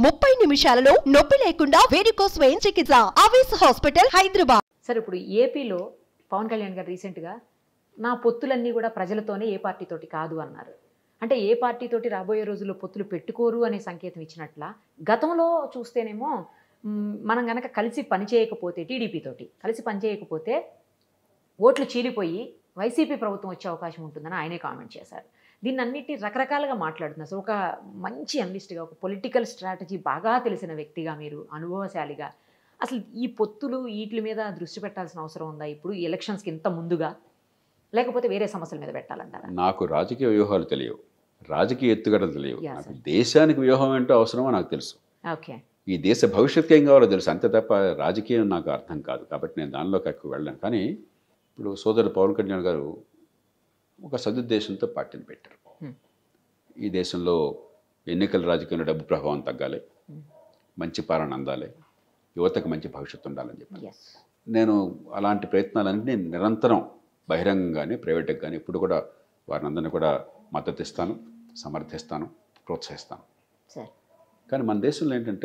ముప్పై నిమిషాలలో నొప్పి లేకుండా వేడికోస్ వెయిన్ చికిత్స ఆవేశ హాస్పిటల్ హైదరాబాద్ సరే ఇప్పుడు ఏపీలో పవన్ కళ్యాణ్ గారు రీసెంట్గా నా పొత్తులన్నీ కూడా ప్రజలతోనే ఏ పార్టీతోటి కాదు అన్నారు అంటే ఏ పార్టీతోటి రాబోయే రోజుల్లో పొత్తులు పెట్టుకోరు అనే సంకేతం ఇచ్చినట్ల గతంలో చూస్తేనేమో మ్, మనం గనక కలిసి పనిచేయకపోతే టీడీపీ తోటి కలిసి పనిచేయకపోతే ఓట్లు చీలిపోయి వైసీపీ ప్రభుత్వం వచ్చే అవకాశం ఉంటుందని ఆయనే కామెంట్ చేశారు దీన్ని అన్నిటిని రకరకాలుగా మాట్లాడుతున్నారు సో ఒక మంచి అనలిస్ట్గా ఒక పొలిటికల్ స్ట్రాటజీ బాగా తెలిసిన వ్యక్తిగా మీరు అనుభవశాలిగా అసలు ఈ పొత్తులు వీటి మీద దృష్టి పెట్టాల్సిన అవసరం ఉందా ఇప్పుడు ఈ ఎలక్షన్స్కి ఇంత ముందుగా లేకపోతే వేరే సమస్యల మీద పెట్టాలంటారా నాకు రాజకీయ వ్యూహాలు తెలియవు రాజకీయ ఎత్తుగడలు తెలియవు Yeah, నాకు sir. దేశానికి వ్యూహం ఏంటో అవసరమో నాకు తెలుసు ఓకే ఈ దేశ భవిష్యత్తు ఏం కావాలో తెలుసు అంతే తప్ప రాజకీయం నాకు అర్థం కాదు కాబట్టి నేను దానిలోకి ఎక్కువ వెళ్ళాను కానీ ఇప్పుడు సోదరుడు పవన్ కళ్యాణ్ గారు ఒక సదుద్దేశంతో పార్టీని పెట్టారు Hmm. ఈ దేశంలో ఎన్నికల రాజకీయంలో డబ్బు ప్రభావం తగ్గాలి Hmm. మంచి పాలన అందాలి యువతకు మంచి భవిష్యత్తు ఉండాలని చెప్పి ఎస్ నేను అలాంటి ప్రయత్నాలన్నీ నిరంతరం బహిరంగంగానే ప్రైవేట్గా కానీ ఇప్పుడు కూడా వారిని అందరినీ కూడా మద్దతు ఇస్తాను సమర్థిస్తాను ప్రోత్సహిస్తాను సార్ కానీ మన దేశంలో ఏంటంటే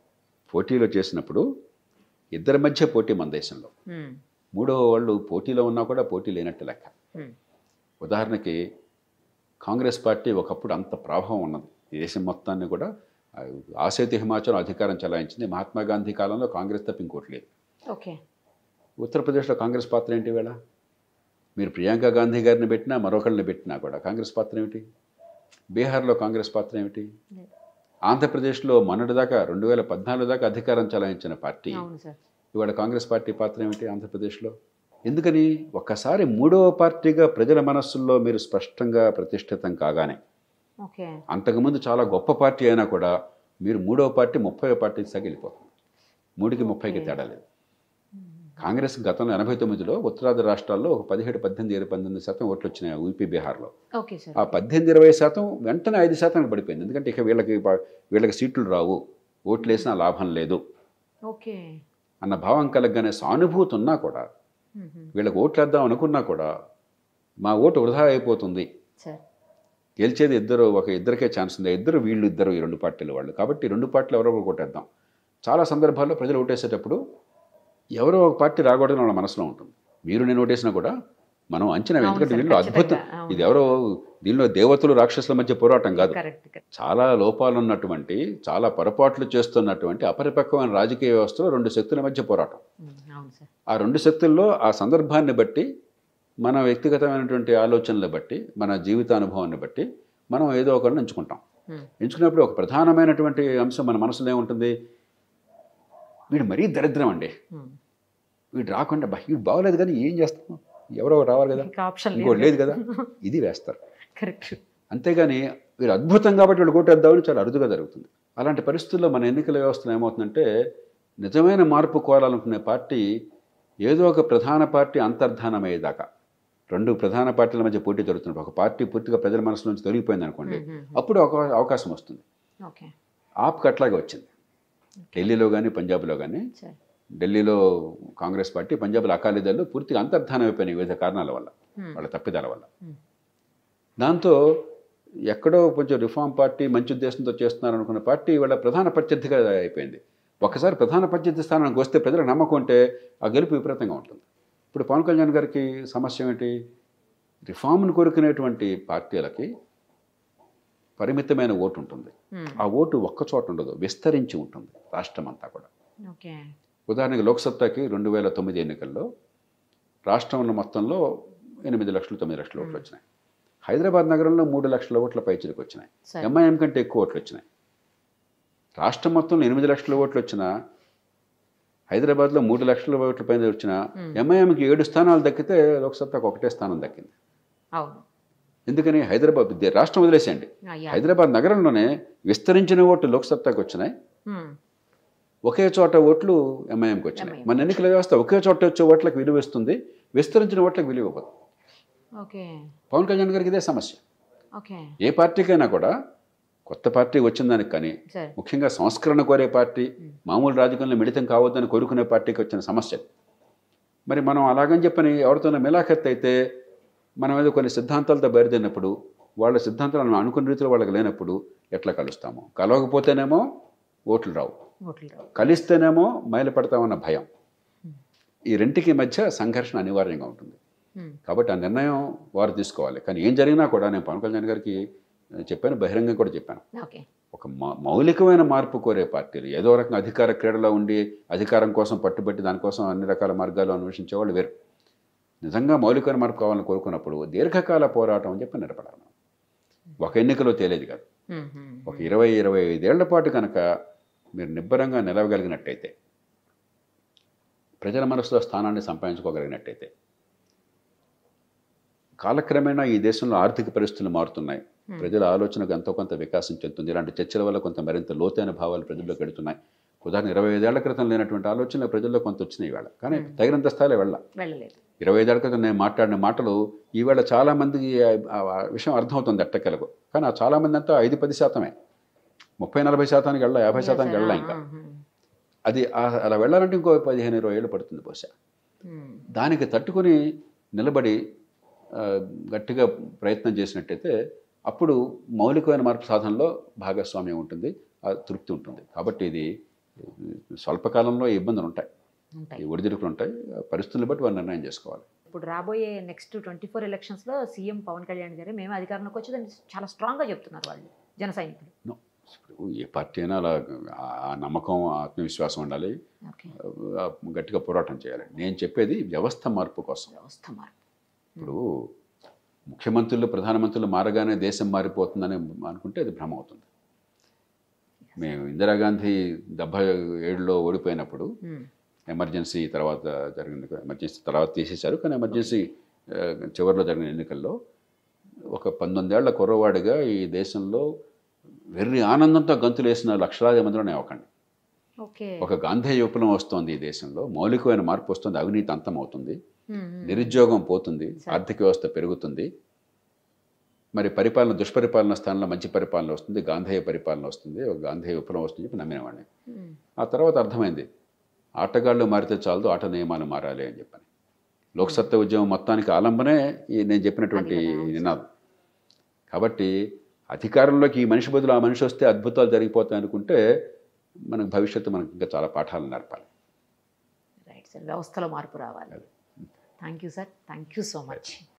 పోటీలో చేసినప్పుడు ఇద్దరి మధ్య పోటీ మన దేశంలో మూడో వాళ్ళు పోటీలో ఉన్నా కూడా పోటీ లేనట్టు లెక్క ఉదాహరణకి కాంగ్రెస్ పార్టీ ఒకప్పుడు అంత ప్రభావం ఉన్నది ఈ దేశం మొత్తాన్ని కూడా ఆ, ఆసేతు హిమాచలం అధికారం చెలాయించింది మహాత్మా గాంధీ కాలంలో కాంగ్రెస్ తప్ప ఇంకోటి లేదు ఓకే ఉత్తరప్రదేశ్లో కాంగ్రెస్ పాత్ర ఏంటి వేళ మీరు ప్రియాంక గాంధీ గారిని పెట్టినా మరొకరిని పెట్టినా కూడా కాంగ్రెస్ పాత్ర ఏమిటి బీహార్లో కాంగ్రెస్ పాత్ర ఏమిటి లేదు. ఆంధ్రప్రదేశ్లో మొన్నటిదాకా రెండు వేల పద్నాలుగు దాకా అధికారం చలాయించిన పార్టీ అవును సార్ ఇవాళ కాంగ్రెస్ పార్టీ పాత్ర ఏమిటి ఆంధ్రప్రదేశ్లో ఎందుకని ఒక్కసారి మూడవ పార్టీగా ప్రజల మనస్సుల్లో మీరు స్పష్టంగా ప్రతిష్ఠితం కాగానే ఓకే అంతకుముందు చాలా గొప్ప పార్టీ అయినా కూడా మీరు మూడవ పార్టీ ముప్పై పార్టీకి తగిలిపోతుంది మూడుకి ముప్పైకి తేడా లేదు కాంగ్రెస్ గతంలో ఎనభై తొమ్మిదిలో ఉత్తరాది రాష్ట్రాల్లో ఒక పదిహేడు పద్దెనిమిది ఇరవై పంతొమ్మిది శాతం ఓట్లు వచ్చినాయి యూపీ బీహార్లో ఓకే సార్ ఆ పద్దెనిమిది ఇరవై శాతం వెంటనే ఐదు శాతానికి పడిపోయింది ఎందుకంటే ఇక వీళ్ళకి ప- వీళ్ళకి సీట్లు రావు ఓట్లు వేసినా లాభం లేదు ఓకే అన్న భావం కలగగానే సానుభూతి ఉన్నా కూడా వీళ్ళకి ఓట్లు వేద్దాం అనుకున్నా కూడా మా ఓటు వృధా అయిపోతుంది సార్ గెలిచేది ఇద్దరు ఒక ఇద్దరికే ఛాన్స్ ఉంది ఇద్దరు వీళ్ళు ఇద్దరు ఈ రెండు పార్టీల వాళ్ళు కాబట్టి ఈ రెండు పార్టీలు ఎవరో ఒకరు కొట్టేద్దాం చాలా సందర్భాల్లో ప్రజలు ఓటేసేటప్పుడు ఎవరో ఒక పార్టీ రాకూడదని వాళ్ళ మనసులో ఉంటుంది మీరు నేను ఓటేసినా కూడా మనం అంచనా అవును ఎందుకంటే సార్, దీనిలో అద్భుతం ఖచ్చితంగా, అవును. ఇది ఎవరో దీనిలో దేవతలు రాక్షసుల మధ్య పోరాటం కాదు కరెక్ట్ కరెక్ట్ చాలా లోపాలు ఉన్నటువంటి చాలా పొరపాట్లు చేస్తున్నటువంటి అపరిపక్వమైన రాజకీయ వ్యవస్థలో రెండు శక్తుల మధ్య పోరాటం అవును సార్ ఆ రెండు శక్తుల్లో ఆ సందర్భాన్ని బట్టి మన వ్యక్తిగతమైనటువంటి ఆలోచనలు బట్టి మన జీవితానుభవాన్ని బట్టి మనం ఏదో ఒకరిని ఎంచుకుంటాం Hmm. ఎంచుకున్నప్పుడు ఒక ప్రధానమైనటువంటి అంశం మన మనసులో ఏముంటుంది వీడు మరీ దరిద్రం అండి Hmm. వీడు రాకుండా "బా, వీడు బాగోలేదు కానీ ఏం చేస్తాం ఎవరో ఒకరు రావాలి కదా ఇంకా ఆప్షన్ ఇంకోటి లేదు కదా ఇది వేస్తారు కరెక్ట్ అంతేగాని వీరు అద్భుతం కాబట్టి వీళ్ళు కొట్టేద్దామని చాలా అరుదుగా జరుగుతుంది అలాంటి పరిస్థితుల్లో మన ఎన్నికల వ్యవస్థలో ఏమవుతుందంటే నిజమైన మార్పు కోరాలనుకునే పార్టీ ఏదో ఒక ప్రధాన పార్టీ అంతర్ధానమయ్యేదాకా రెండు ప్రధాన పార్టీల మధ్య పోటీ జరుగుతున్నప్పుడు ఒక పార్టీ పూర్తిగా ప్రజల మనసు నుంచి తొలగిపోయింది అనుకోండి అప్పుడు ఒక అవకాశం వస్తుంది ఓకే ఆప్కి అట్లాగే వచ్చింది ఢిల్లీలో కానీ పంజాబ్లో కానీ సార్ ఢిల్లీలో కాంగ్రెస్ పార్టీ పంజాబ్లో అకాలీదళ్ళు పూర్తిగా అంతర్ధానం అయిపోయినాయి వివిధ కారణాల వల్ల Hmm. వాళ్ళ తప్పిదాల వల్ల Hmm. దాంతో ఎక్కడో కొంచెం రిఫార్మ్ పార్టీ మంచి ఉద్దేశంతో చేస్తున్నారు అనుకున్న పార్టీ వాళ్ళ ప్రధాన ప్రత్యర్థిగా అయిపోయింది ఒకసారి ప్రధాన ప్రత్యర్థి స్థానానికి వస్తే ప్రజలకు నమ్మకం ఉంటే ఆ గెలుపు విపరీతంగా ఉంటుంది ఇప్పుడు పవన్ కళ్యాణ్ గారికి సమస్య ఏమిటి రిఫార్మ్ను కోరుకునేటువంటి పార్టీలకి పరిమితమైన ఓటు ఉంటుంది ఆ ఓటు ఒక్క చోట ఉండదు విస్తరించి ఉంటుంది రాష్ట్రం అంతా కూడా ఓకే ఉదాహరణకి లోక్సత్తాకి రెండు వేల తొమ్మిది ఎన్నికల్లో రాష్ట్రంలో మొత్తంలో ఎనిమిది లక్షలు తొమ్మిది లక్షల ఓట్లు వచ్చినాయి హైదరాబాద్ నగరంలో మూడు లక్షల ఓట్ల పైచిలకు వచ్చినాయి సరే. ఎంఐఎం కంటే ఎక్కువ ఓట్లు వచ్చినాయి రాష్ట్రం మొత్తంలో ఎనిమిది లక్షల ఓట్లు వచ్చినా హైదరాబాద్లో మూడు లక్షల ఓట్ల పైన వచ్చిన ఎంఐఎంకి ఏడు స్థానాలు దక్కితే లోక్సత్తాకు ఒకటే స్థానం దక్కింది అవును ఎందుకని హైదరాబాద్ దే- రాష్ట్రం వదిలేసేయండి అయ్యా హైదరాబాద్ నగరంలోనే విస్తరించిన ఓట్లు లోక్సత్తాకు వచ్చినాయి ఒకే చోట ఓట్లు ఎంఐఎంకి వచ్చినాయి MIM. మన ఎన్నికల వ్యవస్థ ఒకే చోట వచ్చే ఓట్లకు విలువ ఇస్తుంది విస్తరించిన ఓట్లకు విలువ ఇవ్వదు ఓకే పవన్ కళ్యాణ్ గారికి ఇదే సమస్య ఓకే ఏ పార్టీకైనా కూడా కొత్త పార్టీ వచ్చిన దానికి కానీ సరే ముఖ్యంగా సంస్కరణ కోరే పార్టీ మామూలు రాజకీయంలో మిళితం కావద్దని కోరుకునే పార్టీకి వచ్చిన సమస్య మరి మనం అలాగని చెప్పని ఎవరితోనో మిలాఖత్ అయితే మనం ఏదో కొన్ని సిద్ధాంతాలతో బయలుదేరినప్పుడు వాళ్ళ సిద్ధాంతాలు మనం అనుకున్న రీతిలో వాళ్ళకి లేనప్పుడు ఎట్లా కలుస్తాము కలవకపోతేనేమో ఓట్లు రావు ఓట్లు రావు కలిస్తేనేమో మైలుపడతామన్న భయం ఈ రెంటికి మధ్య సంఘర్షణ అనివార్యంగా ఉంటుంది ఉమ్, కాబట్టి ఆ నిర్ణయం వారు తీసుకోవాలి కానీ ఏం జరిగినా కూడా నేను పవన్ కళ్యాణ్ గారికి చెప్పాను బహిరంగంగా కూడా చెప్పాను ఓకే ఒక మౌ- మౌలికమైన మార్పు కోరే పార్టీలు ఏదో రకంగా అధికార క్రీడలో ఉండి అధికారం కోసం పట్టుబట్టి దానికోసం అన్ని రకాల మార్గాలు అన్వేషించే వాళ్ళు వేరు నిజంగా మౌలికమైన మార్పు కావాలని కోరుకున్నప్పుడు దీర్ఘకాల పోరాటం అని చెప్పి నిలబడాలి ఒక ఎన్నికలో తేలేది కాదు ఉమ్, ఉమ్, ఒక ఇరవై ఇరవై ఐదేళ్ల పాటు కనుక మీరు నిబ్బరంగా నిలవగలిగినట్టయితే ప్రజల మనసులో స్థానాన్ని సంపాదించుకోగలిగినట్టయితే కాలక్రమేణా ఈ దేశంలో ఆర్థిక పరిస్థితులు మారుతున్నాయి ప్రజల ఆలోచనకు ఎంతో కొంత వికాసం చెందుతుంది ఇలాంటి చర్చల వల్ల కొంత మరింత లోతైన భావాలు ప్రజల్లోకి వెళుతున్నాయి ఉదాహరణ ఇరవై ఐదేళ్ల క్రితం లేనటువంటి ఆలోచనలు ప్రజల్లో కొంత వచ్చినాయి ఇవాళ కానీ తగినంత స్థాయిలో వెళ్ళాలి వెళ్ళలేదు ఇరవై ఐదేళ్ల క్రితం నేను మాట్లాడిన మాటలు ఈవేళ చాలామందికి ఆ ఆ విషయం అర్థమవుతుంది ఎట్టకెలకు కానీ ఆ చాలామంది అంతా ఐదు పది శాతమే ముప్పై నలభై శాతానికి వెళ్ళా యాభై శాతానికి వెళ్ళా ఇంకా ఉమ్, ఉమ్, అది ఆ- అలా వెళ్ళాలంటే ఇంకో పదిహేను ఇరవై ఏళ్ళు పడుతుంది బహుశా ఉమ్, దానికి తట్టుకుని నిలబడి ఆ, గట్టిగా ప్రయత్నం చేసినట్టయితే అప్పుడు మౌలికమైన మార్పు సాధనలో భాగస్వామ్యం ఉంటుంది ఆ తృప్తి ఉంటుంది కాబట్టి ఇది స్వల్పకాలంలో ఈ ఇబ్బందులు ఉంటాయి ఉంటాయి ఈ ఒడిదుడుకులు ఉంటాయి ఆ పరిస్థితులను బట్టి వారు నిర్ణయం చేసుకోవాలి ఇప్పుడు రాబోయే నెక్స్ట్ ట్వంటీ ఫోర్ ఎలక్షన్స్లో సీఎం పవన్ కళ్యాణ్ గారే మేము అధికారంలోకి వచ్చి దాన్ని చాలా స్ట్రాంగ్గా చెప్తున్నారు వాళ్ళు జన సైనికులు No. ఇప్పుడు ఏ పార్టీ అయినా అలా ఆ- ఆ నమ్మకం ఆత్మవిశ్వాసం ఉండాలి ఓకే ఆ గట్టిగా పోరాటం చేయాలి నేను చెప్పేది వ్యవస్థ మార్పు కోసం వ్యవస్థ మార్పు ఇప్పుడు ముఖ్యమంత్రులు ప్రధానమంత్రులు మారగానే దేశం మారిపోతుందని అనుకుంటే అది భ్రమ అవుతుంది మేము ఇందిరాగాంధీ డెబ్భై ఏడులో ఓడిపోయినప్పుడు ఉమ్, ఎమర్జెన్సీ తర్వాత జరిగిన ఎమర్జెన్సీ తర్వాత తీసేశారు కానీ ఎమర్జెన్సీ ఆ, చివరిలో జరిగిన ఎన్నికల్లో ఒక పంతొమ్మిదేళ్ల కుర్రవాడిగా ఈ దేశంలో వెర్రి ఆనందంతో గంతులు వేసిన లక్షలాది మందిలో నేను ఒకండి ఓకే ఒక గాంధీ విప్లవం వస్తుంది ఈ దేశంలో మౌలికమైన మార్పు వస్తుంది అవినీతి అంతం అవుతుంది ఉమ్, ఉమ్, నిరుద్యోగం పోతుంది ఆర్థిక వ్యవస్థ పెరుగుతుంది మరి పరిపాలన దుష్పరిపాలన స్థానంలో మంచి పరిపాలన వస్తుంది గాంధేయ పరిపాలన వస్తుంది ఒక గాంధేయ విప్లవం వస్తుంది చెప్పి నమ్మినవాడిని ఉమ్, ఆ తర్వాత అర్థమైంది ఆటగాళ్ళు మారితే చాలదు ఆట నియమాలు మారాలి అని చెప్పని లోక్సత్తా ఉద్యమం మొత్తానికి ఆలంబనే ఈ నేను చెప్పినటువంటి నినాదం కాబట్టి అధికారంలోకి ఈ మనిషి బదులు ఆ మనిషి వస్తే అద్భుతాలు జరిగిపోతాయి అనుకుంటే మనకు భవిష్యత్తు మనకు ఇంకా చాలా పాఠాలు నేర్పాలి రైట్ సార్ వ్యవస్థలో మార్పు రావాలి thank you sir thank you so much